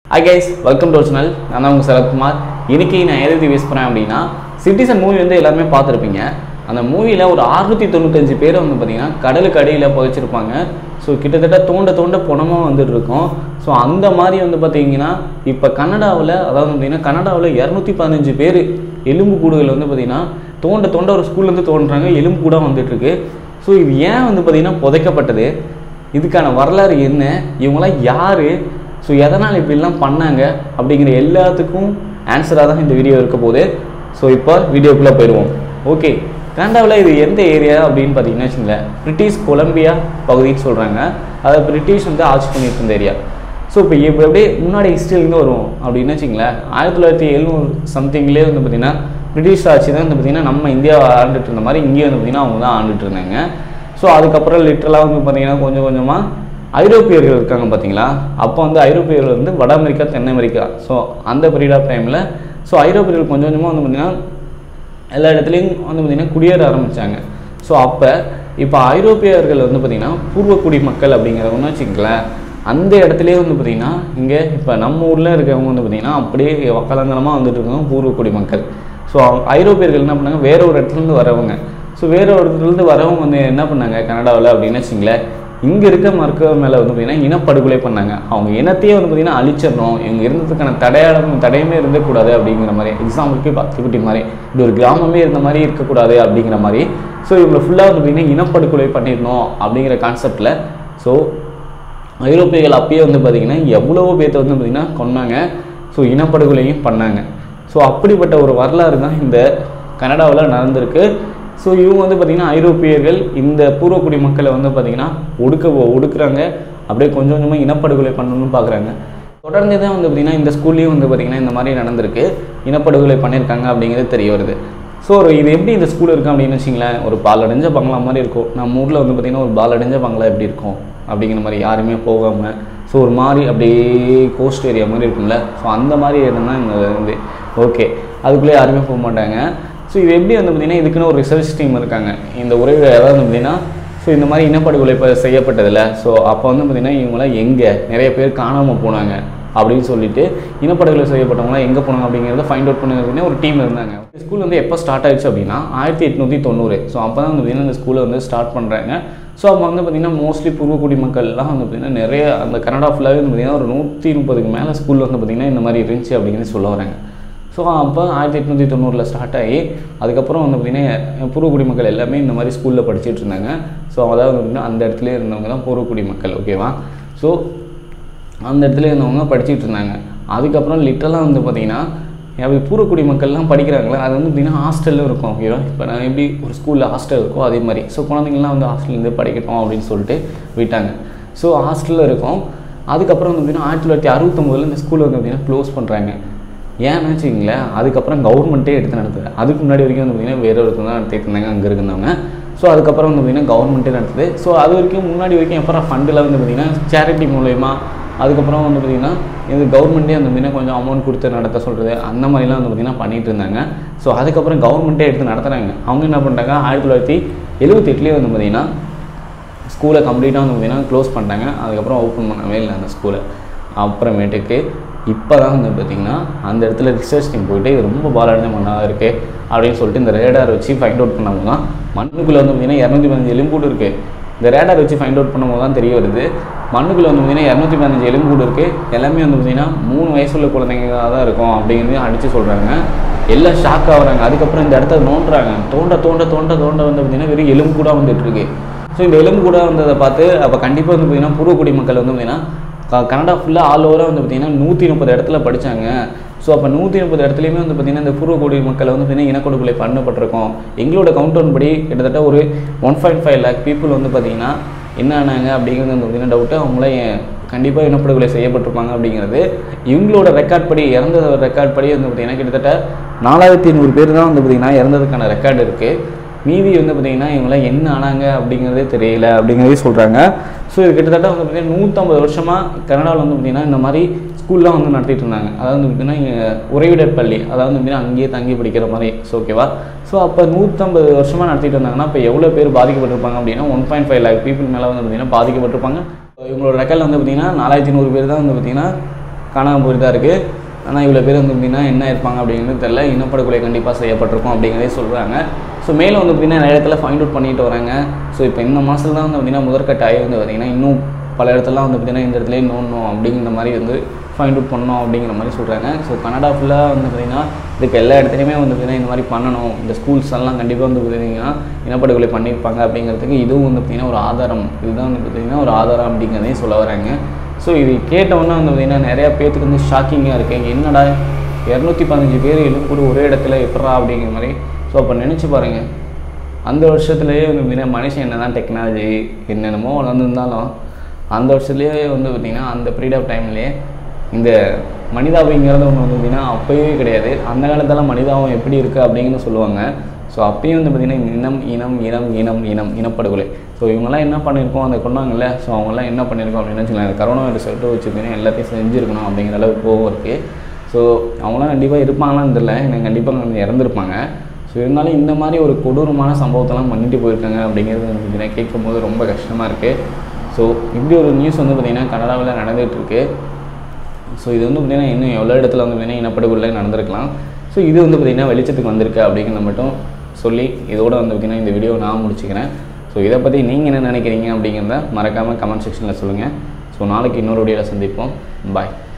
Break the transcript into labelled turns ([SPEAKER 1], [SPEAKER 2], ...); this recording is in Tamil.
[SPEAKER 1] hi guys welcome to channel நான் தான் உங்கள் சரத்குமார் இன்னைக்கு நான் எதை பற்றி பேச போகிறேன் அப்படின்னா சிட்டிசன் மூவி வந்து எல்லாருமே பார்த்துருப்பீங்க அந்த மூவியில் ஒரு அறுநூற்றி தொண்ணூத்தஞ்சு பேரை வந்து பார்த்தீங்கன்னா கடலுக்கு அடியில் புதைச்சிருப்பாங்க ஸோ கிட்டத்தட்ட தோண்ட தோண்ட பணமாக வந்துட்டு இருக்கும் ஸோ அந்த மாதிரி வந்து பார்த்தீங்கன்னா இப்போ கனடாவில் அதாவது பார்த்தீங்கன்னா கனடாவில் இரநூத்தி பதினஞ்சு பேர் எலும்பு கூடுகள் வந்து பார்த்தீங்கன்னா தோண்ட தோண்ட ஒரு ஸ்கூல்லேருந்து தோன்றாங்க எலும்பு கூட வந்துட்டுருக்கு ஸோ இது ஏன் வந்து பார்த்தீங்கன்னா புதைக்கப்பட்டது இதுக்கான வரலாறு என்ன இவங்களாம் யார் ஸோ எதனால் இப்படிலாம் பண்ணாங்க அப்படிங்கிற எல்லாத்துக்கும் ஆன்சராக தான் இந்த வீடியோ இருக்க போகுது ஸோ இப்போ வீடியோக்குள்ளே போயிடுவோம் ஓகே கனடாவில் இது எந்த ஏரியா அப்படின்னு பார்த்தீங்கன்னா வச்சுங்களேன் பிரிட்டிஷ் கொலம்பியா பகுதின்னு சொல்கிறாங்க அதை பிரிட்டிஷ் வந்து ஆட்சி பண்ணிட்டு இருந்த ஏரியா ஸோ இப்போ இப்போ அப்படியே முன்னாடி ஹிஸ்ட்ரியிலேருந்து வருவோம் அப்படின்னு வச்சுங்களேன் ஆயிரத்தி தொள்ளாயிரத்தி எழுநூறு சம்திங்லேயே வந்து பார்த்திங்கன்னா பிரிட்டிஷ் ஆட்சி தான் வந்து பார்த்திங்கன்னா நம்ம இந்தியாவை ஆண்டுட்டு இருந்த மாதிரி இங்கேயும் வந்து பார்த்திங்கன்னா அவங்க தான் ஆண்டுட்டு இருந்தாங்க ஸோ அதுக்கப்புறம் லிட்டரலாக வந்து பார்த்திங்கன்னா கொஞ்சம் கொஞ்சமாக ஐரோப்பியர்கள் இருக்காங்க பார்த்தீங்களா அப்போ வந்து ஐரோப்பியர்கள் வந்து வட அமெரிக்கா தென் அமெரிக்கா ஸோ அந்த பீரியட் ஆஃப் டைமில் ஸோ ஐரோப்பியர்கள் கொஞ்சம் கொஞ்சமாக வந்து பார்த்திங்கன்னா எல்லா இடத்துலையும் வந்து பார்த்திங்கன்னா குடியேற ஆரம்பித்தாங்க ஸோ அப்போ இப்போ ஐரோப்பியர்கள் வந்து பார்த்திங்கன்னா பூர்வக்குடி மக்கள் அப்படிங்கிறவங்க வச்சுக்கங்களேன் அந்த இடத்துலயே வந்து பார்த்திங்கன்னா இங்கே இப்போ நம்ம ஊரில் இருக்கிறவங்க வந்து பார்த்திங்கன்னா அப்படியே வக்கலங்கலமாக வந்துட்டு இருக்கவங்க பூர்வக்குடி மக்கள் ஸோ ஐரோப்பியர்கள் என்ன பண்ணாங்க வேற ஒரு இடத்துலேருந்து வரவங்க ஸோ வேற ஒரு இடத்துலேருந்து வரவங்க வந்து என்ன பண்ணாங்க கனடாவில் அப்படின்னு வச்சுங்களேன் இங்கே இருக்க மருத்துவர் மேலே வந்து பார்த்திங்கன்னா இனப்படுகொலை பண்ணாங்க அவங்க இனத்தையே வந்து பார்த்திங்கன்னா அழிச்சிடணும் இவங்க இருந்ததுக்கான தடையாளம் தடையுமே இருந்தக்கூடாது அப்படிங்கிற மாதிரி எக்ஸாம்பிளுக்கு பத்துக்குட்டி மாதிரி இப்படி ஒரு கிராமமே இருந்த மாதிரி இருக்கக்கூடாது அப்படிங்கிற மாதிரி ஸோ இவங்களை ஃபுல்லாக வந்து பார்த்திங்கன்னா இனப்படுகொலை பண்ணிடணும் அப்படிங்கிற கான்செப்டில் ஸோ ஐரோப்பியர்கள் அப்பயே வந்து பார்த்திங்கன்னா எவ்வளவோ பேர்த்த வந்து பார்த்திங்கன்னா கொன்னாங்க ஸோ இனப்படுகொலையும் பண்ணாங்க ஸோ அப்படிப்பட்ட ஒரு வரலாறு தான் இந்த கனடாவில் நடந்திருக்கு ஸோ இவங்க வந்து பார்த்திங்கன்னா ஐரோப்பியர்கள் இந்த பூர்வக்குடி மக்களை வந்து பார்த்திங்கன்னா ஒடுக்க ஒடுக்குறாங்க அப்படியே கொஞ்சம் கொஞ்சமாக இனப்படுகொலை பண்ணணும்னு பார்க்குறாங்க தொடர்ந்து தான் வந்து பார்த்திங்கன்னா இந்த ஸ்கூல்லேயும் வந்து பார்த்திங்கன்னா இந்த மாதிரி நடந்திருக்கு இனப்படுகொலை பண்ணியிருக்காங்க அப்படிங்கிறது தெரிய வருது ஸோ ஒரு இது எப்படி இந்த ஸ்கூல் இருக்கும் அப்படின்னு வச்சிங்களேன் ஒரு பாலடைஞ்ச பங்களா மாதிரி இருக்கும் நம்ம ஊரில் வந்து பார்த்திங்கன்னா ஒரு பாலடைஞ்ச பங்களா எப்படி இருக்கும் அப்படிங்கிற மாதிரி யாருமே போகாமல் ஸோ ஒரு மாதிரி அப்படியே கோஸ்ட் ஏரியா மாதிரி இருக்கும்ல ஸோ அந்த மாதிரி இடம் தான் இங்கே வந்து ஓகே அதுக்குள்ளே யாருமே போக மாட்டாங்க ஸோ இது எப்படி வந்து பார்த்திங்கன்னா இதுக்குன்னு ஒரு ரிசர்ச் டீம் இருக்காங்க இந்த உறவு ஏதாவது வந்து பார்த்திங்கன்னா ஸோ இந்த மாதிரி இனப்படுகொலை இப்போ செய்யப்பட்டதில்ல ஸோ அப்போ வந்து பார்த்திங்கன்னா இவங்களாம் எங்கே நிறைய பேர் காணாமல் போனாங்க அப்படின்னு சொல்லிட்டு இனப்படுகொலை செய்யப்பட்டவங்களாம் எங்கே போனாங்க அப்படிங்கிறத ஃபைண்ட் அவுட் பண்ணுறதுனே ஒரு டீம் இருந்தாங்க ஸ்கூல் வந்து எப்போ ஸ்டார்ட் ஆயிடுச்சு அப்படின்னா ஆயிரத்தி எட்நூற்றி தொண்ணூறு ஸோ அப்போ தான் வந்து பார்த்திங்கன்னா இந்த ஸ்கூலை வந்து ஸ்டார்ட் பண்ணுறாங்க ஸோ அப்போ வந்து பார்த்திங்கன்னா மோஸ்ட்லி பூர்வக்குடி மக்கள்லாம் வந்து பார்த்திங்கன்னா நிறைய அந்த கனடா ஃபுல்லாகவே வந்து பார்த்திங்கன்னா ஒரு நூற்றி முப்பதுக்கு மேலே ஸ்கூலில் வந்து பார்த்திங்கன்னா இந்த மாதிரி இருந்துச்சு அப்படிங்கிறது சொல்ல வராங்க ஸோ அப்போ ஆயிரத்தி எட்நூற்றி தொண்ணூறில் ஸ்டார்ட் ஆகி அதுக்கப்புறம் வந்து பார்த்திங்கன்னா பூர்வக்குடி மக்கள் எல்லாமே இந்த மாதிரி ஸ்கூலில் படிச்சுட்டு இருந்தாங்க ஸோ அதாவது பார்த்திங்கன்னா அந்த இடத்துல இருந்தவங்க தான் பூர்வக்குடி மக்கள் ஓகேவா ஸோ அந்த இடத்துல இருந்தவங்க படிச்சுட்டு இருந்தாங்க அதுக்கப்புறம் லிட்டரலாக வந்து பார்த்திங்கன்னா அப்படி பூர்வக்குடி மக்கள்லாம் படிக்கிறாங்களே அது வந்து பார்த்திங்கன்னா ஹாஸ்டலில் இருக்கும் ஓகேவா இப்போ நான் எப்படி ஒரு ஸ்கூலில் ஹாஸ்டல் இருக்கோ அதே மாதிரி ஸோ குழந்தைங்கள்லாம் வந்து ஹாஸ்டல்லேருந்து படிக்கட்டும் அப்படின்னு சொல்லிட்டு விட்டாங்க ஸோ ஹாஸ்டலில் இருக்கும் அதுக்கப்புறம் வந்து பார்த்திங்கன்னா ஆயிரத்தி தொள்ளாயிரத்தி அறுபத்தொம்போதில் இந்த ஸ்கூலை வந்து பார்த்திங்கன்னா க்ளோஸ் பண்ணுறாங்க ஏன்னு வச்சுக்கிங்களேன் அதுக்கப்புறம் கவர்மெண்ட்டே எடுத்து நடத்துது அதுக்கு முன்னாடி வரைக்கும் வந்து பார்த்திங்கன்னா வேற ஒருத்தர் தான் நடத்திட்டு இருந்தாங்க அங்கே இருந்தவங்க ஸோ அதுக்கப்புறம் வந்து பார்த்திங்கன்னா கவர்மெண்ட்டே நடத்துது ஸோ அது வரைக்கும் முன்னாடி வரைக்கும் எப்போ ஃபண்டில் வந்து பார்த்திங்கன்னா சேரிட்டி மூலயமா அதுக்கப்புறம் வந்து பார்த்திங்கன்னா இது கவர்மெண்ட்டே வந்து பார்த்திங்கன்னா கொஞ்சம் அமௌண்ட் கொடுத்து நடத்த சொல்கிறது அந்த மாதிரிலாம் வந்து பார்த்திங்கன்னா பண்ணிகிட்டு இருந்தாங்க ஸோ அதுக்கப்புறம் கவர்மெண்ட்டே எடுத்து நடத்துகிறாங்க அவங்க என்ன பண்ணிட்டாங்க ஆயிரத்தி தொள்ளாயிரத்தி எழுபத்தெட்டுலேயே வந்து பார்த்திங்கன்னா ஸ்கூலை கம்ப்ளீட்டாக வந்து பார்த்திங்கன்னா க்ளோஸ் பண்ணிட்டாங்க அதுக்கப்புறம் ஓப்பன் பண்ணவே இல்லை அந்த ஸ்கூலை அப்புறமேட்டுக்கு இப்போ தான் வந்து பார்த்திங்கன்னா அந்த இடத்துல ரிசர்ச் டீம் போயிட்டு இது ரொம்ப பாலடைஞ்ச மண்ணாக இருக்குது அப்படின்னு சொல்லிட்டு இந்த ரேடார் வச்சு ஃபைண்ட் அவுட் பண்ணாங்க தான் மண்ணுக்குள்ளே வந்து பார்த்திங்கன்னா இரநூத்தி பதினஞ்சு எலும்பூடு இருக்குது இந்த ரேடார் வச்சு ஃபைண்ட் அவுட் பண்ணும்போது தான் தெரிய வருது மண்ணுக்குள்ளே வந்து பார்த்திங்கன்னா இரநூத்தி பதினஞ்சு எலும்பூடு இருக்குது எல்லாமே வந்து பார்த்திங்கன்னா மூணு வயசுள்ள குழந்தைங்க தான் இருக்கும் அப்படிங்கிறதையும் அடித்து சொல்கிறாங்க எல்லாம் ஷாக் ஆகுறாங்க அதுக்கப்புறம் இந்த இடத்த நோண்டுறாங்க தோண்ட தோண்ட தோண்ட தோண்ட வந்து பார்த்திங்கன்னா வெறும் எலும்பு கூட வந்துட்டு இருக்கு ஸோ இந்த எலும்பு கூட வந்ததை பார்த்து அப்போ கண்டிப்பாக வந்து பார்த்திங்கன்னா பூர்வக்குடி மக்கள் வந்து பார்த்திங்கன்னா க- கனடா ஃபுல்லாக ஆல் ஓவராக வந்து பார்த்திங்கன்னா நூற்றி முப்பது இடத்துல படித்தாங்க ஸோ அப்போ நூற்றி முப்பது இடத்துலையுமே வந்து பார்த்திங்கன்னா இந்த பூர்வக்குடி மக்களை வந்து பார்த்திங்கன்னா இனக்கொடுக்கொலை பண்ணப்பட்டிருக்கோம் எங்களோட கவுண்டவுன் படி கிட்டத்தட்ட ஒரு one point five lakh people வந்து பார்த்திங்கன்னா என்ன ஆனாங்க அப்படிங்கிறது வந்து பார்த்திங்கன்னா டவுட்டு அவங்களே கண்டிப்பாக இனப்படுகொலை செய்யப்பட்டிருப்பாங்க அப்படிங்கிறது இவங்களோட ரெக்கார்ட் படி இறந்த ரெக்கார்ட் படி வந்து பார்த்திங்கன்னா கிட்டத்தட்ட நாலாயிரத்தி நூறு பேர் தான் வந்து பார்த்திங்கன்னா இறந்ததுக்கான ரெக்கார்டு இருக்குது மீதி வந்து பார்த்திங்கன்னா இவங்களாம் என்ன ஆனாங்க அப்படிங்கிறதே தெரியல அப்படிங்கிறதே சொல்கிறாங்க ஸோ இது கிட்டத்தட்ட வந்து பார்த்திங்கன்னா நூற்றம்பது வருஷமாக கனடாவில் வந்து பார்த்திங்கன்னா இந்த மாதிரி ஸ்கூல்லாம் வந்து நடத்திட்டு இருந்தாங்க அதாவது வந்து பார்த்திங்கன்னா இங்க உறைவிடர் பள்ளி அதாவது வந்து பார்த்திங்கன்னா அங்கேயே தங்கி படிக்கிற மாதிரி ஸோ ஓகேவா ஸோ அப்போ நூற்றம்பது வருஷமாக நடத்திட்டு இருந்தாங்கன்னா இப்போ எவ்வளோ பேர் பாதிக்கப்பட்டிருப்பாங்க அப்படின்னா one point five lakh people மேலே வந்து பார்த்திங்கன்னா பாதிக்கப்பட்டிருப்பாங்க இவங்களோட ரெக்கார்டில் வந்து பார்த்திங்கன்னா நாலாயிரத்தி நூறு பேர் தான் வந்து பார்த்திங்கன்னா காணாமல் போயிட்டு தான் இருக்குது ஆனால் இவ்வளோ பேர் வந்து பார்த்திங்கன்னா என்ன இருப்பாங்க அப்படிங்கிறது தெரில இனப்படுகொலை கண்டிப்பாக செய்யப்பட்டிருக்கும் அப்படிங்கிறதே சொல்கிறாங்க ஸோ மேலே வந்து பார்த்திங்கன்னா நிறைய இடத்துல ஃபைண்ட் அவுட் பண்ணிட்டு வராங்க ஸோ இப்போ இந்த மாதத்துல தான் வந்து பார்த்திங்கன்னா முதற்கட்ட ஆய்வு வந்து பார்த்திங்கன்னா இன்னும் பல இடத்துலலாம் வந்து பார்த்திங்கன்னா இந்த இடத்துல நோண்டணும் அப்படிங்கிற மாதிரி வந்து ஃபைண்ட் அவுட் பண்ணணும் அப்படிங்கிற மாதிரி சொல்கிறாங்க ஸோ கனடா ஃபுல்லாக வந்து பார்த்திங்கன்னா இதுக்கு எல்லா இடத்துலையுமே வந்து பார்த்திங்கன்னா இந்த மாதிரி பண்ணணும் இந்த ஸ்கூல்ஸ் எல்லாம் கண்டிப்பாக வந்து பார்த்திங்கன்னா இனப்படுகொலை பண்ணியிருப்பாங்க அப்படிங்கிறதுக்கு இதுவும் வந்து பார்த்திங்கன்னா ஒரு ஆதாரம் இதுதான் வந்து பார்த்திங்கன்னா ஒரு ஆதாரம் அப்படிங்கிறதையும் சொல்ல வராங்க ஸோ இது கேட்டவுடனே வந்து பார்த்திங்கன்னா நிறையா பேர்த்துக்கு வந்து ஷாக்கிங்காக இருக்குது என்னடா இரநூத்தி பதினஞ்சு பேர் எழுப்பூர் ஒரே இடத்துல எப்படா அப்படிங்கிற மாதிரி ஸோ அப்போ நினச்சி பாருங்கள் அந்த வருஷத்துலேயே வந்து பார்த்திங்கன்னா மனுஷன் என்ன தான் டெக்னாலஜி என்னென்னமோ வளர்ந்துருந்தாலும் அந்த வருஷத்துலேயே வந்து பார்த்திங்கன்னா அந்த பீரியட் ஆஃப் டைம்லேயே இந்த மனிதாபிங்கிறது ஒன்று வந்து பார்த்திங்கன்னா அப்போயே கிடையாது அந்த காலத்தில் மனிதாபம் எப்படி இருக்குது அப்படிங்கன்னு சொல்லுவாங்க ஸோ அப்பயும் வந்து பார்த்திங்கன்னா இனம் இனம் இனம் இனம் இனம் இனப்படுகொலை ஸோ இவங்கெல்லாம் என்ன பண்ணியிருக்கோம் அந்த கொண்டாங்கல்ல ஸோ அவங்கெல்லாம் என்ன பண்ணியிருக்கோம் அப்படின்னு வச்சுக்கலாம் கரோனா வைரஸ் விட்டு வச்சுருக்கீங்க எல்லாத்தையும் செஞ்சுருக்கணும் அப்படிங்கிற அளவுக்கு கோவம் இருக்குது ஸோ அவங்களாம் கண்டிப்பாக இருப்பாங்களான்னு தெரியல எனக்கு கண்டிப்பாக வந்து இறந்துருப்பாங்க ஸோ இருந்தாலும் இந்த மாதிரி ஒரு கொடூரமான சம்பவத்தெல்லாம் பண்ணிட்டு போயிருக்காங்க அப்படிங்கிறது வந்து பார்த்தீங்கன்னா கேட்கும் போது ரொம்ப கஷ்டமாக இருக்குது ஸோ இப்படி ஒரு நியூஸ் வந்து பார்த்திங்கன்னா கனடாவில் நடந்துகிட்டு இருக்கு ஸோ இது வந்து பார்த்திங்கன்னா இன்னும் எவ்வளோ இடத்துல வந்து பார்த்திங்கன்னா இனப்படுகொலை நடந்திருக்கலாம் ஸோ இது வந்து பார்த்திங்கன்னா வெளிச்சத்துக்கு வந்திருக்கு அப்படிங்கிறத மட்டும் சொல்லி இதோட வந்து பார்த்திங்கன்னா இந்த வீடியோ நான் முடிச்சுக்கிறேன் ஸோ இதை பற்றி நீங்கள் என்ன நினைக்கிறீங்க அப்படிங்கிறத மறக்காமல் கமெண்ட் செக்ஷனில் சொல்லுங்கள் ஸோ நாளைக்கு இன்னொரு வீடியோவில் சந்திப்போம் பாய்